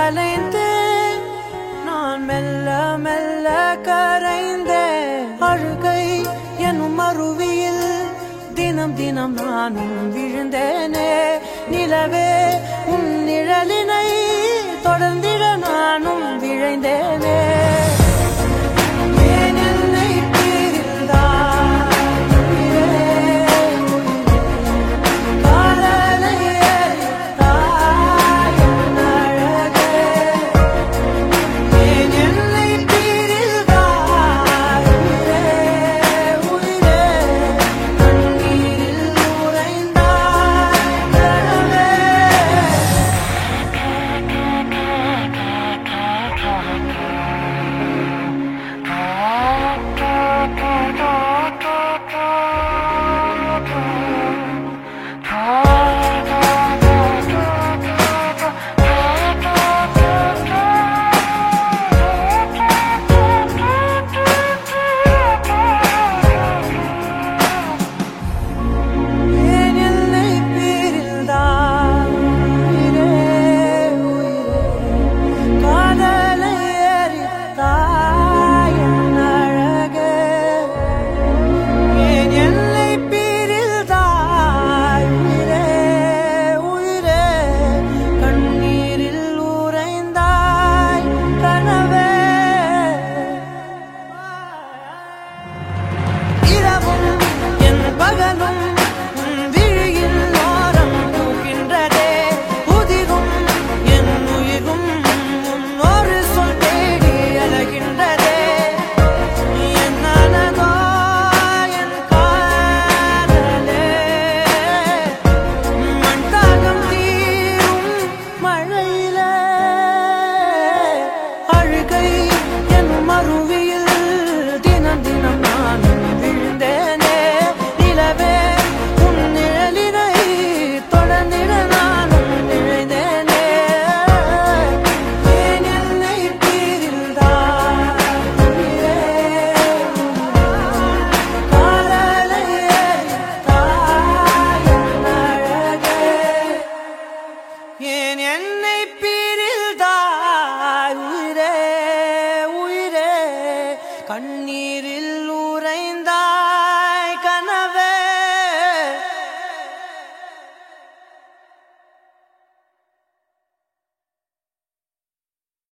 அலைந்தேன் நான் மெல்ல மெல்ல கரைந்தேன் அழுகை எனும் அருவியில் தினம் தினம் நானும் விழுந்தேனே நிலவே உன் நிழலினை தொடர்ந்திட நானும் விழைந்தேனே ஏன் என்னை பிரிந்தாய் உயிரே, காதலை எரித்தாய் என் அழகே. ஏன் என்னை பிரிந்தாய் உயிரே, உயிரே, கண்ணீரில் உறைந்தாய் கனவே. ஏன் என்னை பிரிந்தாய் உயிரே, உயிரே, காதலை எரித்தாய் என் அழகே. ஏன் என்னை பிரிந்தாய் உயிரே, உயிரே, கண்ணீரில் உறைந்தாய் கனவே இரவும் என் பகலும் உன் விழியில் ஓரம் பூக்கின்றதே உதிரும் என் உயிரும் உன் ஒரு சொல் தேடி அழகின்றதே என்னானதோ என் காதலே மண் தாகம் தீரும் மழையிலே அழுகை எனும் அருவியில் தினம் தினம் நானும் விழுந்தேனே நிலவே உன் நிழலினை தொடர்ந்திட நானும் நிழைந்தேனே ஏன் என்னை பிரிந்தாய் உயிரே, காதலை எரித்தாய் என் அழகே. ஏன் என்னை